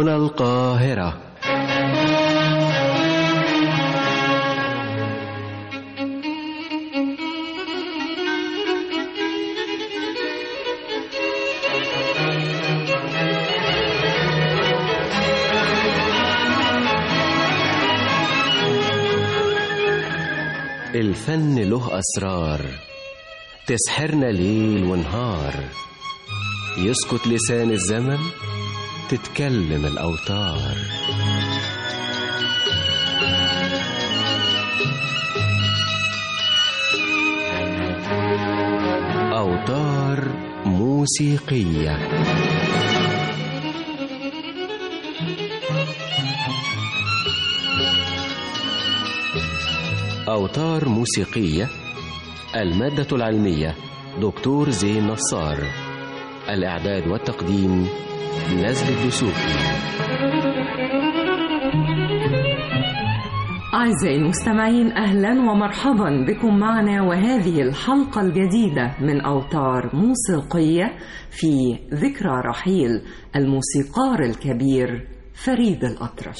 هنا القاهرة الفن له أسرار تسحرنا ليل ونهار يسكت لسان الزمن تتكلم الأوتار أوتار موسيقية أوتار موسيقية المادة العلمية دكتور زين نصار الإعداد والتقديم نزل الدسوقي أعزائي المستمعين أهلا ومرحبا بكم معنا وهذه الحلقة الجديدة من أوتار موسيقية في ذكرى رحيل الموسيقار الكبير فريد الأطرش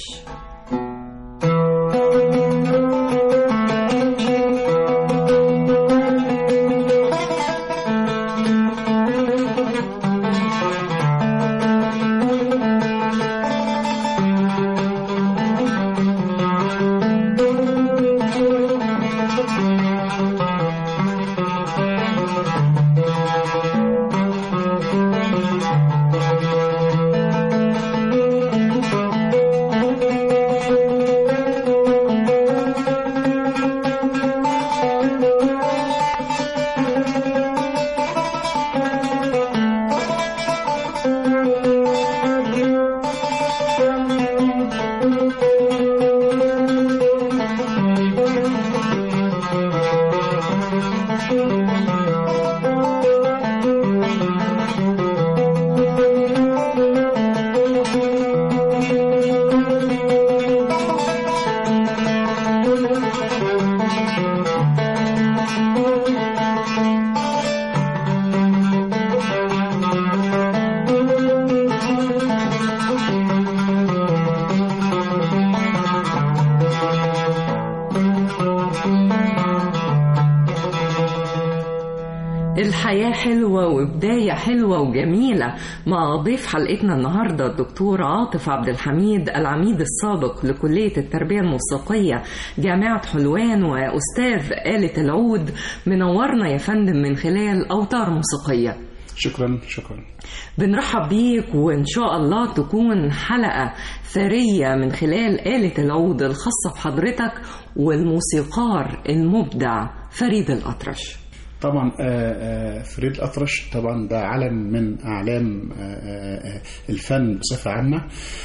الحياة حلوة وبداية حلوة وجميلة مع ضيف حلقتنا النهاردة الدكتور عاطف عبد الحميد العميد السابق لكلية التربية الموسيقية جامعة حلوان وأستاذ آلة العود منورنا يا فندم من خلال أوتار موسيقية شكرا شكرا بنرحب بيك وإن شاء الله تكون حلقة ثرية من خلال آلة العود الخاصة بحضرتك والموسيقار المبدع فريد الأطرش طبعا فريد الأطرش طبعا ده علم من أعلام الفن بصفة عامة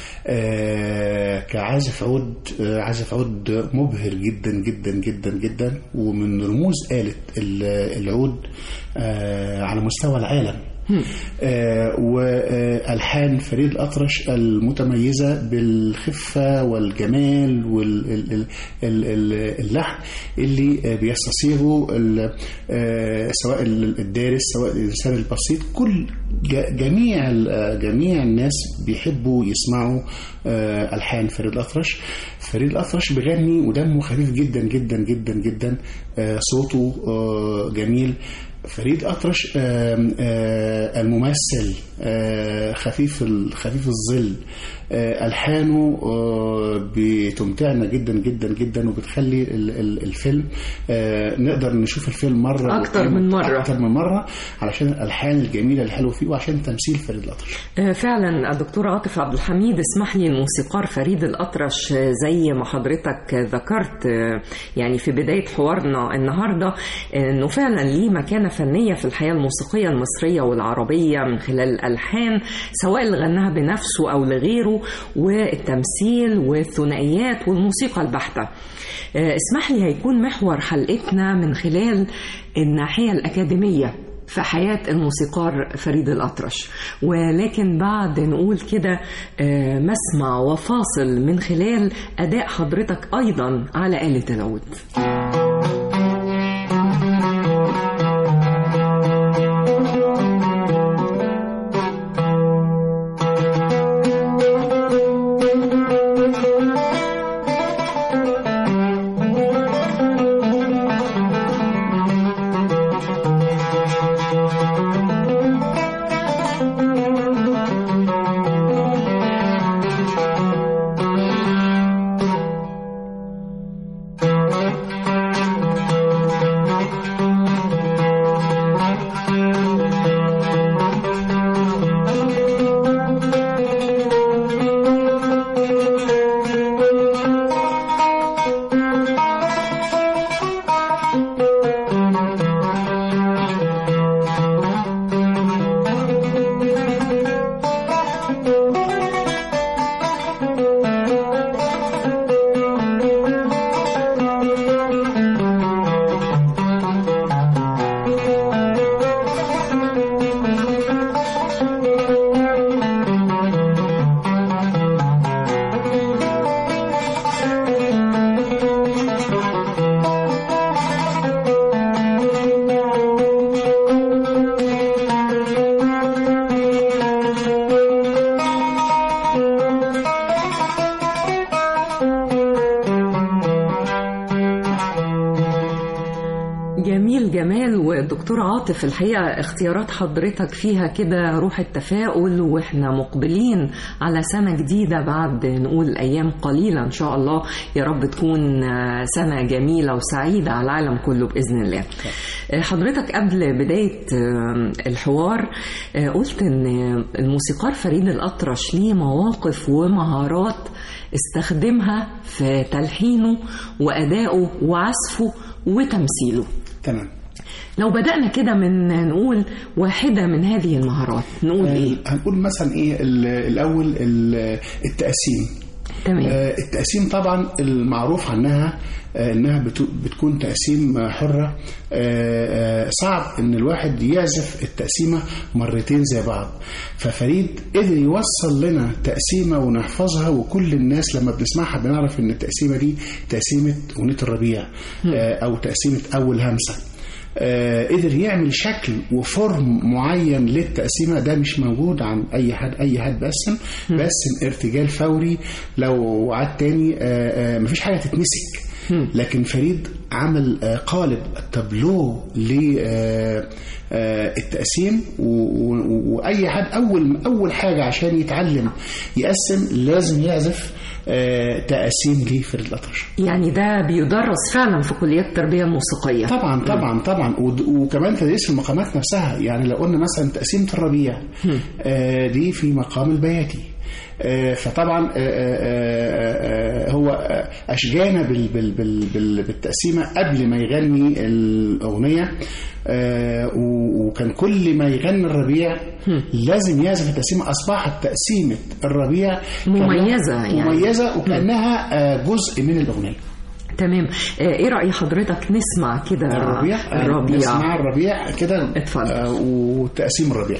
كعازف عود عازف عود مبهر جدا جدا جدا جدا ومن رموز آلة العود على مستوى العالم آه والحان فريد الاطرش المتميزه بالخفه والجمال واللحن اللي بيستصيغه سواء الدارس سواء الانسان البسيط كل جميع جميع الناس بيحبوا يسمعوا الحان فريد الاطرش فريد الاطرش بيغني ودمه خفيف جدا جدا جدا جدا صوته جميل فريد أطرش آآ آآ الممثل خفيف خفيف الظل ألحانه بتمتعنا جدا جدا جدا وبتخلي الفيلم نقدر نشوف الفيلم مرة أكتر من مرة أكتر من مرة علشان الألحان الجميلة الحلوة فيه وعشان تمثيل فريد الأطرش فعلا الدكتور عاطف عبد الحميد اسمح لي الموسيقار فريد الأطرش زي ما حضرتك ذكرت يعني في بداية حوارنا النهاردة أنه فعلا ليه مكانة فنية في الحياة الموسيقية المصرية والعربية من خلال الألحان سواء اللي غناها بنفسه أو لغيره والتمثيل والثنائيات والموسيقى البحتة اسمح لي هيكون محور حلقتنا من خلال الناحية الأكاديمية في حياة الموسيقار فريد الأطرش ولكن بعد نقول كده مسمع وفاصل من خلال أداء حضرتك أيضا على آلة العود جمال والدكتور عاطف الحقيقة اختيارات حضرتك فيها كده روح التفاؤل واحنا مقبلين على سنة جديدة بعد نقول أيام قليلة إن شاء الله يا رب تكون آه، سنة جميلة وسعيدة على العالم كله بإذن الله آه، حضرتك قبل بداية آه، الحوار آه، قلت إن الموسيقار فريد الأطرش ليه مواقف ومهارات استخدمها في تلحينه وأدائه وعزفه وتمثيله تمام لو بدأنا كده من نقول واحدة من هذه المهارات نقول إيه؟ هنقول مثلا ايه ال- الاول ال- التقسيم تمام آه، التقسيم طبعا المعروف عنها آه، انها بتو- بتكون تقسيم حره آه، آه، صعب ان الواحد يعزف التقسيمه مرتين زي بعض ففريد قدر يوصل لنا تقسيمه ونحفظها وكل الناس لما بنسمعها بنعرف ان التقسيمه دي تقسيمه اغنيه الربيع آه، او تقسيمه اول همسه آه، قدر يعمل شكل وفورم معين للتقسيمه ده مش موجود عن اي حد اي حد بسم بسم ارتجال فوري لو عاد تاني آه، آه، مفيش حاجه تتمسك لكن فريد عمل آه، قالب تابلو للتقسيم واي حد اول اول حاجه عشان يتعلم يقسم لازم يعزف آه، تقاسيم لفريد الأطرش يعني ده بيدرس فعلا في كليات التربية الموسيقية طبعا طبعا طبعا ود- وكمان تدريس المقامات نفسها يعني لو قلنا مثلا تقسيمة الربيع آه، دي في مقام البياتي آه، فطبعا آه، آه، آه، آه، هو آه، اشجانا بال- بال- بال- بال- بالتقسيمه قبل ما يغني الاغنيه آه، و- وكان كل ما يغني الربيع لازم يعزف التقسيمه اصبحت تقسيمه الربيع كأنها مميزة يعني. مميزه وكانها آه، جزء من الاغنيه تمام آه، ايه رأي حضرتك نسمع كده الربيع آه، الربيع نسمع الربيع كده اتفضل. آه، وتقسيم الربيع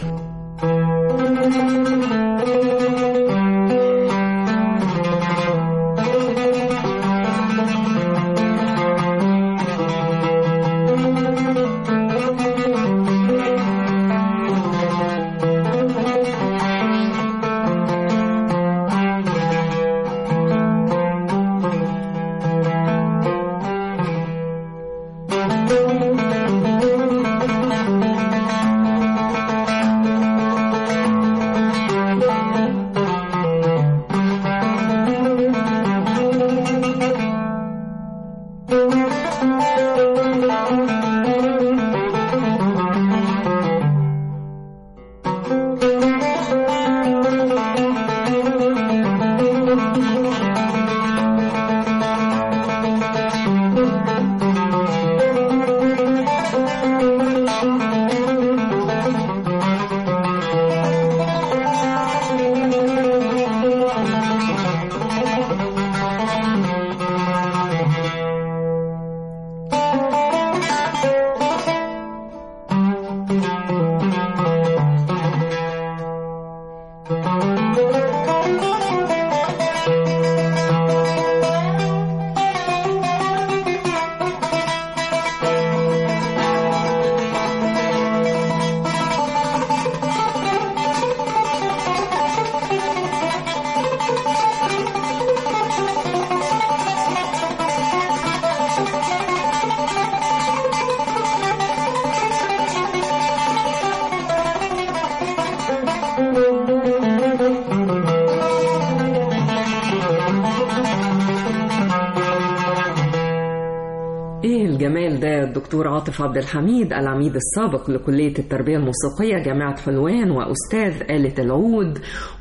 ايه الجمال ده الدكتور عاطف عبد الحميد العميد السابق لكلية التربية الموسيقية جامعة حلوان وأستاذ آلة العود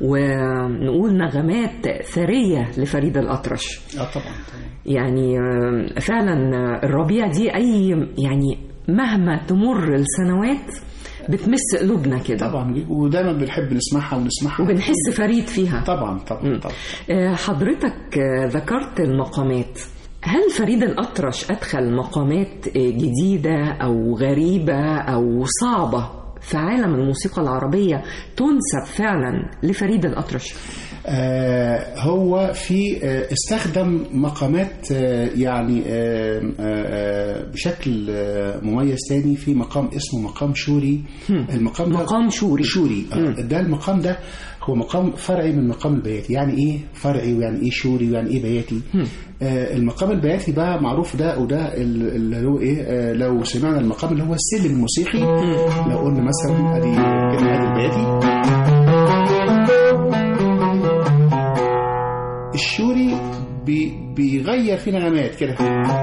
ونقول نغمات ثرية لفريد الأطرش اه طبعا طبعا يعني آه، فعلا آه، الربيع دي أي يعني مهما تمر السنوات بتمس قلوبنا كده طبعا ودايما بنحب نسمعها ونسمعها وبنحس فريد فيها طبعا طبعا طبعا آه، حضرتك آه، ذكرت المقامات هل فريد الأطرش أدخل مقامات آه، جديدة أو غريبة أو صعبة في عالم الموسيقى العربية تنسب فعلا لفريد الأطرش آه هو في آه استخدم مقامات آه يعني آه آه آه بشكل آه مميز تاني في مقام اسمه مقام شوري المقام ده مقام شوري. شوري آه ده المقام ده هو مقام فرعي من مقام البياتي يعني ايه فرعي ويعني ايه شوري ويعني ايه بياتي آه المقام البياتي بقى معروف ده وده ال- اللي هو ايه آه لو سمعنا المقام اللي هو السلم الموسيقي لو قلنا مثلا ادي كده ادي البياتي الشوري بي بيغير في نغمات كده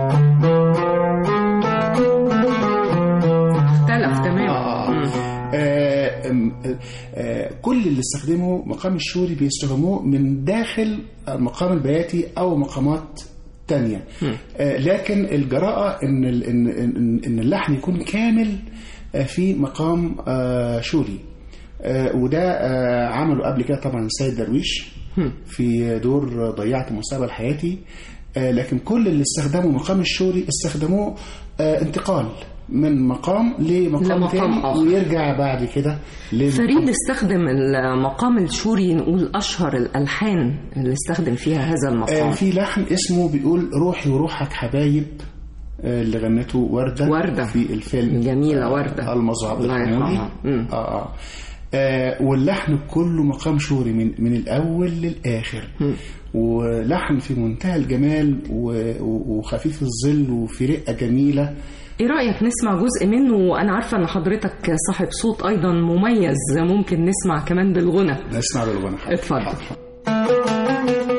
اختلف تماما آه. مم. آه، آم، آه، كل اللي استخدموا مقام الشوري بيستخدموه من داخل المقام البياتي او مقامات تانية آه، لكن الجراءة ان ال- ان ان إن اللحن يكون كامل آه، في مقام آه، شوري آه، وده آه، عمله قبل كده طبعا السيد درويش في دور ضيعت مستقبل حياتي آه، لكن كل اللي استخدموا مقام الشوري استخدموه آه، انتقال من مقام لمقام لمقام تاني آخر. ويرجع بعد كده للمقام فريد استخدم المقام الشوري نقول اشهر الالحان اللي استخدم فيها هذا آه، المقام في لحن اسمه بيقول روحي وروحك حبايب آه، اللي غنته وردة وردة. في الفيلم جميلة وردة. المظ عبد الله الحمودي يرحمها. مم. آه آه. آه واللحن كله مقام شوري من من الاول للاخر ولحن في منتهى الجمال و- و- وخفيف الظل وفي رقه جميله ايه رايك نسمع جزء منه وانا عارفه ان حضرتك صاحب صوت ايضا مميز ممكن نسمع كمان بالغنى نسمع بالغنى حاضر. اتفضل. حاضر.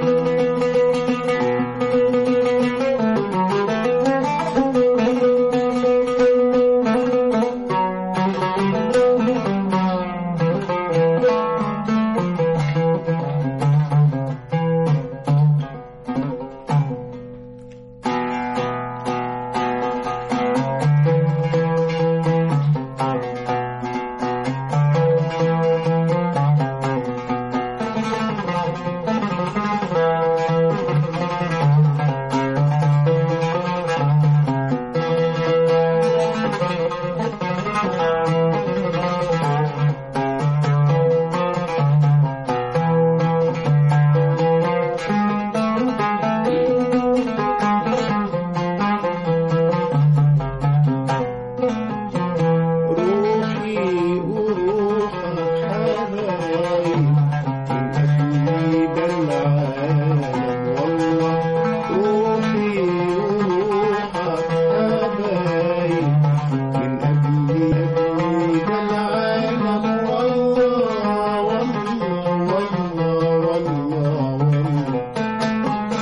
روحي وروحك حبايب من أجلي ده العالم والله روحي وروحك حبايب من أجلي أجلي ده العالم والله والله والله والله والله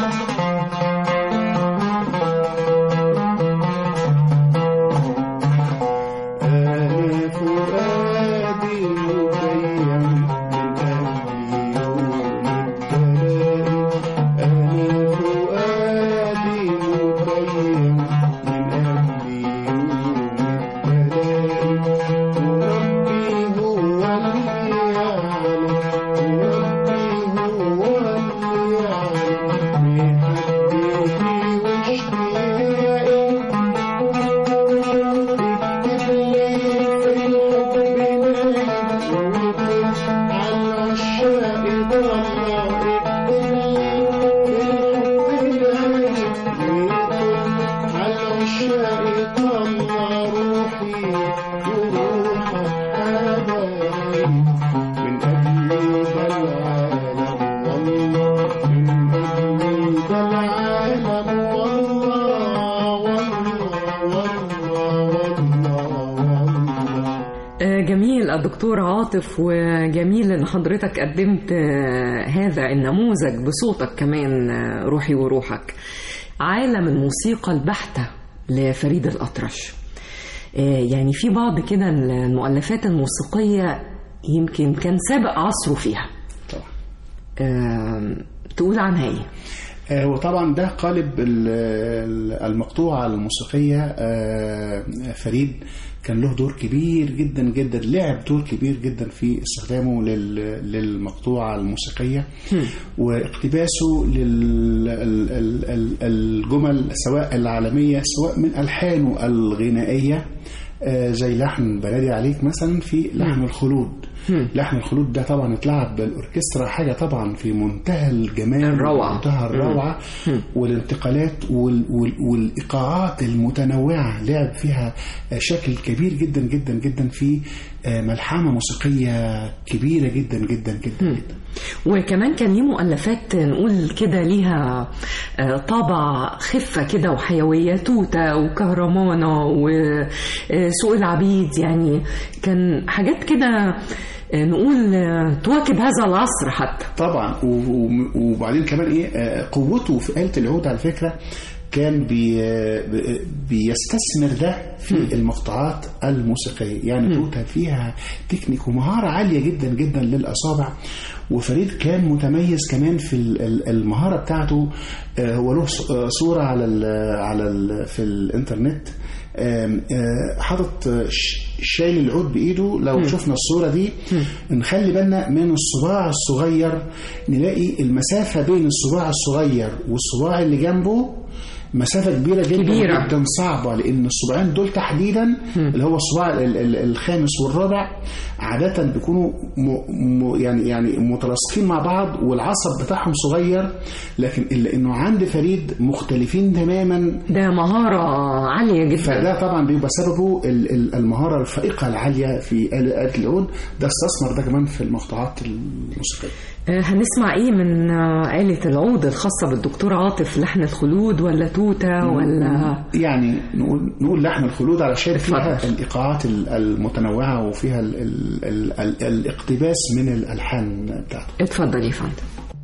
أنا فؤادي مبين من أجل يوم التلاقي أنا فؤادي مبين من أجل يوم التلاقي وربي هو اللي يعلم وربي هو اللي يعلم محبتي واشتياقي من أجل ذا العالم والله من أجل ذا العالم والله والله والله والله والله آه، جميل الدكتور عاطف وجميل ان حضرتك قدمت آه، هذا النموذج بصوتك كمان آه، روحي وروحك عالم الموسيقى البحتة لفريد الأطرش آه، يعني في بعض كده المؤلفات الموسيقية يمكن كان سابق عصره فيها طبعا آه، تقول عنها ايه؟ آه، وطبعا ده قالب ال- ال- المقطوعة الموسيقية آه، فريد كان له دور كبير جدا جدا لعب دور كبير جدا في استخدامه لل- للمقطوعة الموسيقية واقتباسه للجمل سواء العالمية سواء من ألحانه الغنائية آه، زي لحن بلدي عليك مثلا في لحن الخلود لحن الخلود ده طبعا اتلعب بالاوركسترا حاجه طبعا في منتهى الجمال الروعة. منتهى الروعه والانتقالات وال وال والايقاعات المتنوعه لعب فيها شكل كبير جدا جدا جدا في آه، ملحمه موسيقيه كبيره جدا جدا جدا جدا وكمان كان ليه مؤلفات نقول كده ليها آه، طابع خفة كده وحيوية توتة وكهرمانة وسوق العبيد يعني كان حاجات كده آه، نقول آه، تواكب هذا العصر حتى طبعا و- و- وبعدين كمان ايه آه، قوته في آلة العود على فكرة كان بي بي- بيستثمر ده في المقطوعات الموسيقية يعني توتا فيها تكنيك ومهارة عالية جدا جدا للأصابع وفريد كان متميز كمان في ال- ال- المهارة بتاعته آه، هو له ص- آه، صورة على ال على ال في الإنترنت آم، آه، حاطط آه، ش- شايل العود بايده لو شفنا الصوره دي نخلي بالنا من الصباع الصغير نلاقي المسافه بين الصباع الصغير والصباع اللي جنبه مسافه كبيره جدا كبيرة. جدا صعبه لان الصباعين دول تحديدا اللي هو الصباع ال- ال- الخامس والرابع عاده بيكونوا م م يعني يعني متلاصقين مع بعض والعصب بتاعهم صغير لكن الا انه عند فريد مختلفين تماما ده مهارة عالية جدا فده طبعا بيبقى سببه ال- ال- المهاره الفائقه العاليه في آلة العود ده استثمر ده كمان في المقطوعات الموسيقيه آه، هنسمع ايه من آه، آلة العود الخاصة بالدكتور عاطف لحن الخلود ولا توتة ولا يعني نقول نقول لحن الخلود علشان فيها اتفضل. الايقاعات ال- المتنوعه وفيها ال ال ال ال الاقتباس من الالحان بتاعته اتفضل يا فندم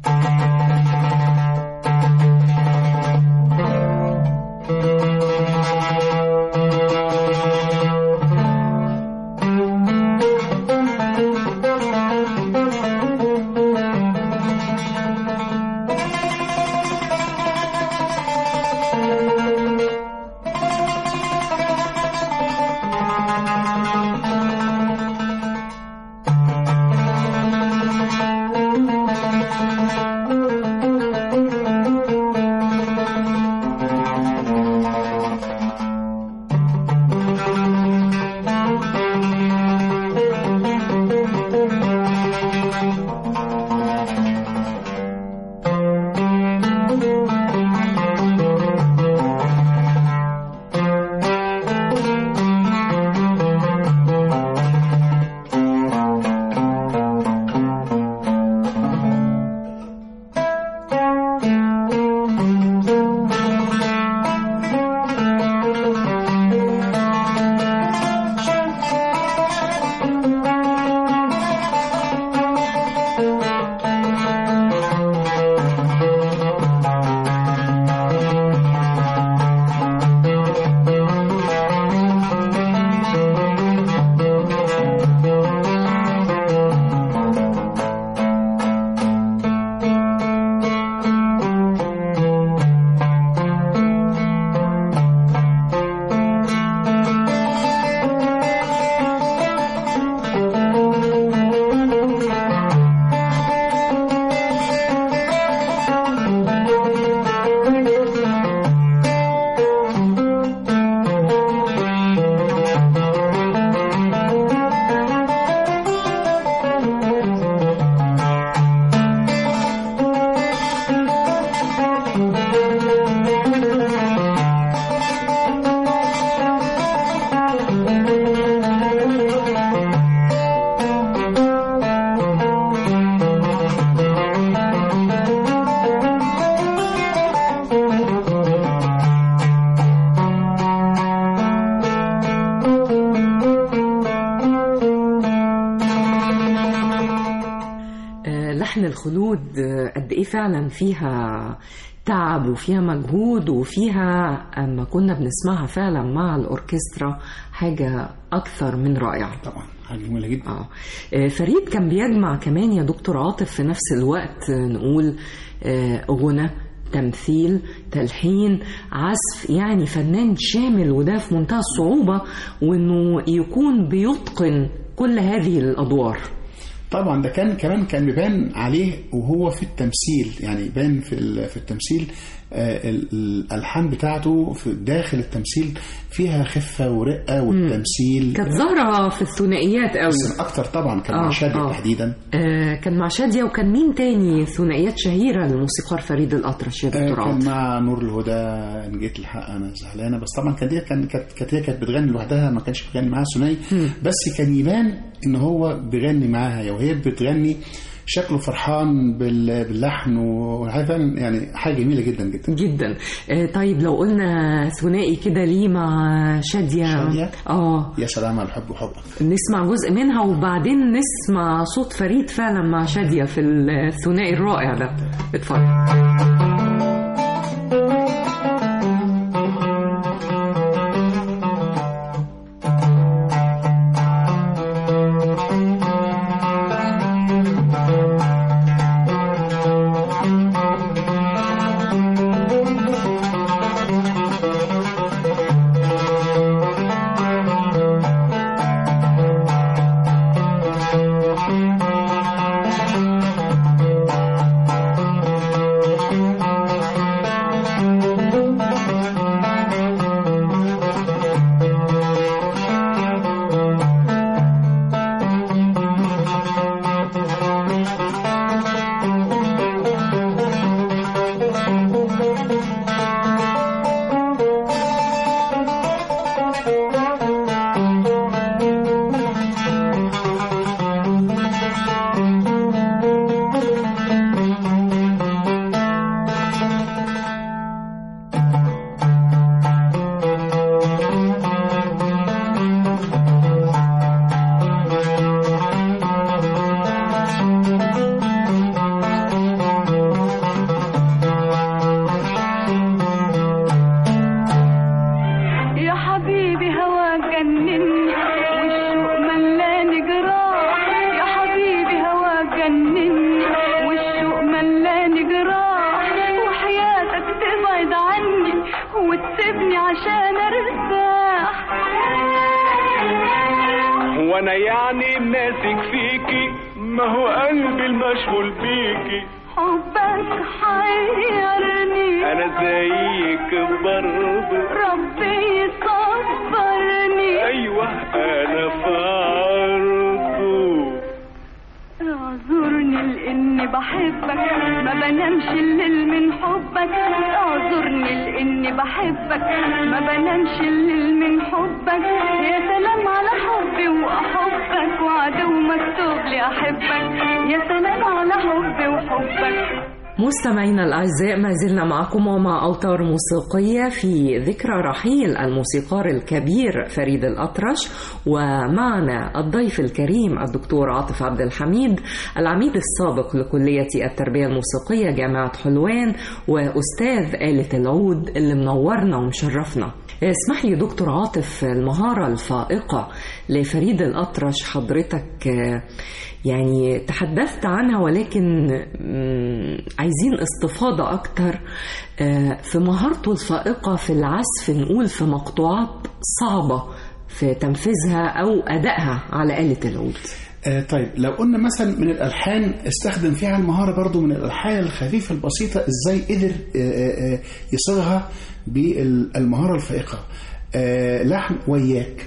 آه، لحن الخلود آه، قد ايه فعلا فيها تعب وفيها مجهود وفيها اما كنا بنسمعها فعلا مع الاوركسترا حاجه اكثر من رائعه طبعا حاجه جميله جدا اه آه، فريد كان بيجمع كمان يا دكتور عاطف في نفس الوقت آه، نقول آه، غنى تمثيل تلحين عزف يعني فنان شامل وده في منتهى الصعوبة وانه يكون بيتقن كل هذه الادوار طبعا ده كان كمان كان بيبان عليه وهو في التمثيل يعني بان في ال- في التمثيل آه، ال- الالحان بتاعته في داخل التمثيل فيها خفه ورقه والتمثيل كانت ظاهرة في الثنائيات قوي بس اكتر طبعا كان آه، مع شادية آه. تحديدا آه كان مع شادية وكان مين تاني ثنائيات شهيرة للموسيقار فريد الأطرش يا آه، دكتور كان عاطف مع نور الهدى ان جيت الحق انا زعلانه بس طبعا كانت دي كان كانت كانت هي كانت بتغني لوحدها ما كانش بيغني معاها ثنائي بس كان يبان ان هو بيغني معاها وهي بتغني شكله فرحان بال- باللحن وحاجه فعلا يعني حاجه جميله جدا جدا جدا آه طيب لو قلنا ثنائي كده ليه مع شادية شادية؟ اه يا سلام على الحب وحبك نسمع جزء منها وبعدين نسمع صوت فريد فعلا مع شادية في الثنائي الرائع ده اتفضل يا حبيبي هوا جنني والشوق ملان جراح يا حبيبي هوا جنني والشوق ملان جراح وحياتك تبعد عني وتسيبني عشان ارتاح وانا يعني ماسك فيكي ما هو قلبي المشغول بيكي حبك حيرني انا زيك برضه ربي يصبرني ايوه انا في عرضه اعذرني لاني بحبك ما بنامش الليل من حبك اعذرني لاني بحبك ما بنامش الليل من حبك يا سلام على حبي واحبك وعدو مكتوب لي احبك يا سلام على حبي وحبك مستمعينا الأعزاء ما زلنا معكم ومع أوتار موسيقية في ذكرى رحيل الموسيقار الكبير فريد الأطرش ومعنا الضيف الكريم الدكتور عاطف عبد الحميد العميد السابق لكلية التربية الموسيقية جامعة حلوان وأستاذ آلة العود اللي منورنا ومشرفنا اسمح لي دكتور عاطف المهارة الفائقة لفريد الأطرش حضرتك آه، يعني تحدثت عنها ولكن مم، عايزين استفاضة أكتر آه، في مهارته الفائقة في العزف نقول في مقطوعات صعبة في تنفيذها أو أدائها على آلة العود آه طيب لو قلنا مثلا من الالحان استخدم فيها المهاره برضو من الالحان الخفيفه البسيطه ازاي قدر آه، آه، آه، يصيغها بالمهاره الفائقه آه لحن وياك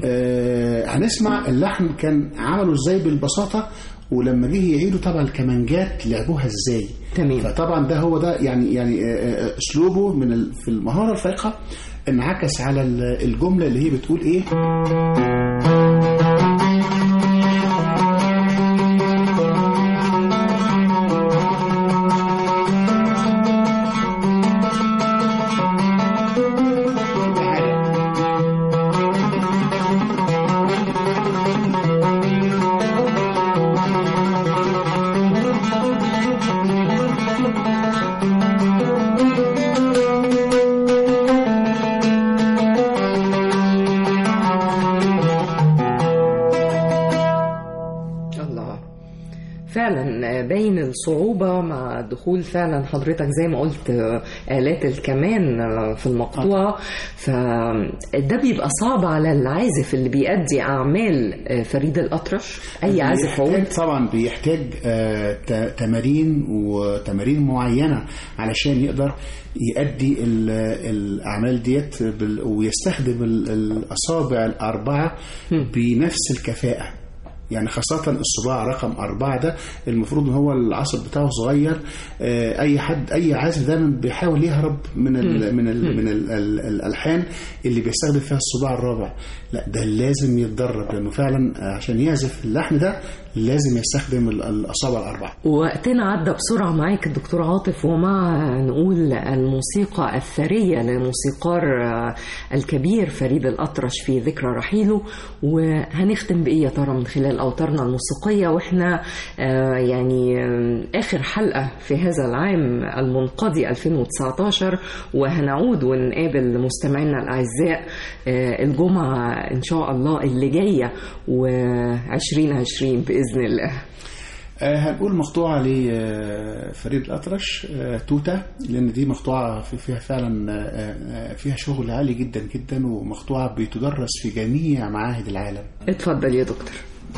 آه هنسمع اللحن كان عمله ازاي بالبساطه ولما جه يعيدوا طبعا الكمانجات لعبوها ازاي تمام. فطبعا ده هو ده يعني يعني آه، آه، اسلوبه من ال- في المهاره الفائقه انعكس على ال- الجمله اللي هي بتقول ايه الله فعلا باين الصعوبة مع دخول فعلا حضرتك زي ما قلت آه، آلات الكمان آه، في المقطوعة فده بيبقى صعب على العازف اللي بيأدي أعمال آه، فريد الأطرش أي عازف عود بيحتاج طبعا بيحتاج آه، ت- تمارين وتمارين معينة علشان يقدر يؤدي ال- الأعمال ديت بال- ويستخدم ال- الأصابع الأربعة بنفس الكفاءة يعني خاصة الصباع رقم أربعة ده المفروض إن هو العصب بتاعه صغير آه، أي حد أي عازف دايما بيحاول يهرب من ال من ال من ال ال الألحان اللي بيستخدم فيها الصباع الرابع لا ده لازم يتدرب لأنه فعلا آه، عشان يعزف اللحن ده لازم يستخدم ال- الأصابع الأربعة وقتنا عدى بسرعة معاك الدكتور عاطف ومع نقول الموسيقى الثرية لموسيقار آه، الكبير فريد الأطرش في ذكرى رحيله وهنختم بإيه يا ترى من خلال أوتارنا الموسيقية وإحنا آه، يعني آه، آخر حلقة في هذا العام المنقضي 2019 وهنعود ونقابل مستمعينا الأعزاء آه، الجمعة إن شاء الله اللي جاية و2020 بإذن الله آه، هنقول مقطوعة لفريد الأطرش آه، توتة لأن دي مقطوعة في- فيها فعلا آه، آه، فيها شغل عالي جدا جدا ومقطوعة بتدرس في جميع معاهد العالم اتفضل يا دكتور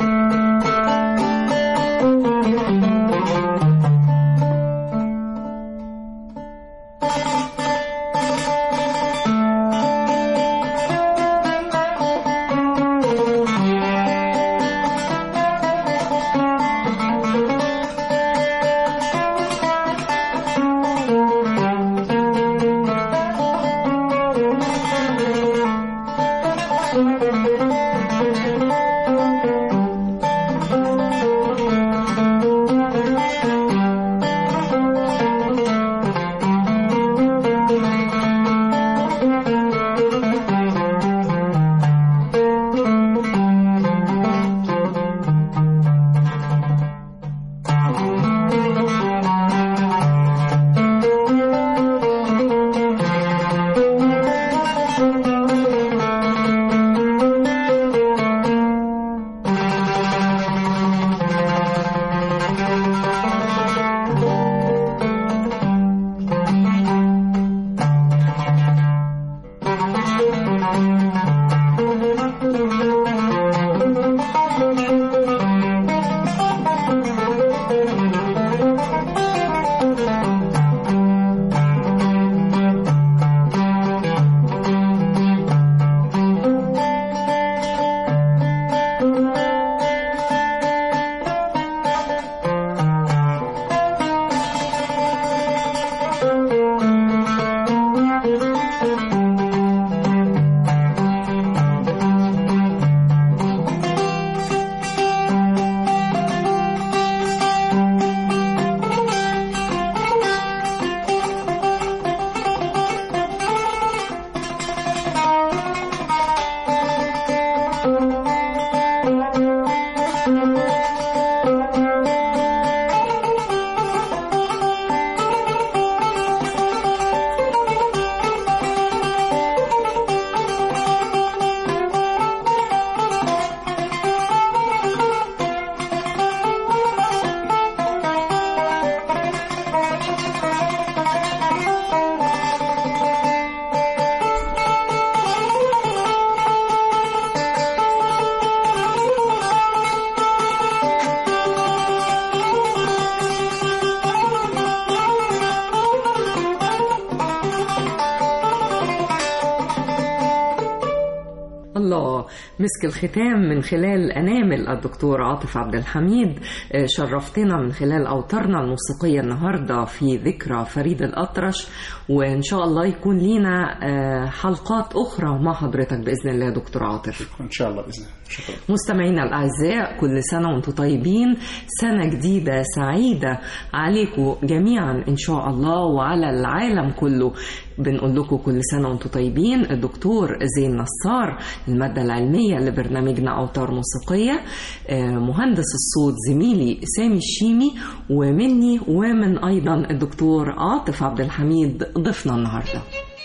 الله مسك الختام من خلال أنامل الدكتور عاطف عبد الحميد آه، شرفتنا من خلال أوتارنا الموسيقية النهاردة في ذكرى فريد الأطرش وإن شاء الله يكون لينا آه، حلقات أخرى مع حضرتك بإذن الله دكتور عاطف إن شاء الله بإذن الله شكرا مستمعينا الأعزاء كل سنة وانتم طيبين سنة جديدة سعيدة عليكم جميعا إن شاء الله وعلى العالم كله بنقول لكم كل سنة وانتم طيبين الدكتور زين نصار المادة العلمية لبرنامجنا أوتار موسيقية آه، مهندس الصوت زميلي سامي الشيمي ومني ومن أيضا الدكتور عاطف عبد الحميد ضيفنا النهارده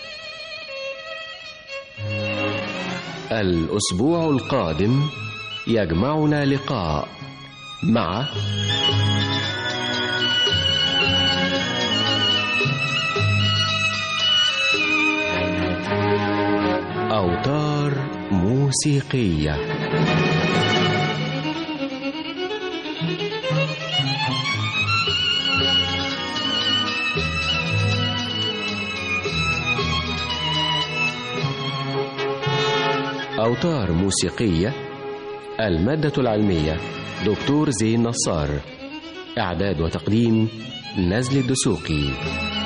الأسبوع القادم يجمعنا لقاء مع موسيقية أوتار موسيقية المادة العلمية دكتور زين نصار إعداد وتقديم نزل الدسوقي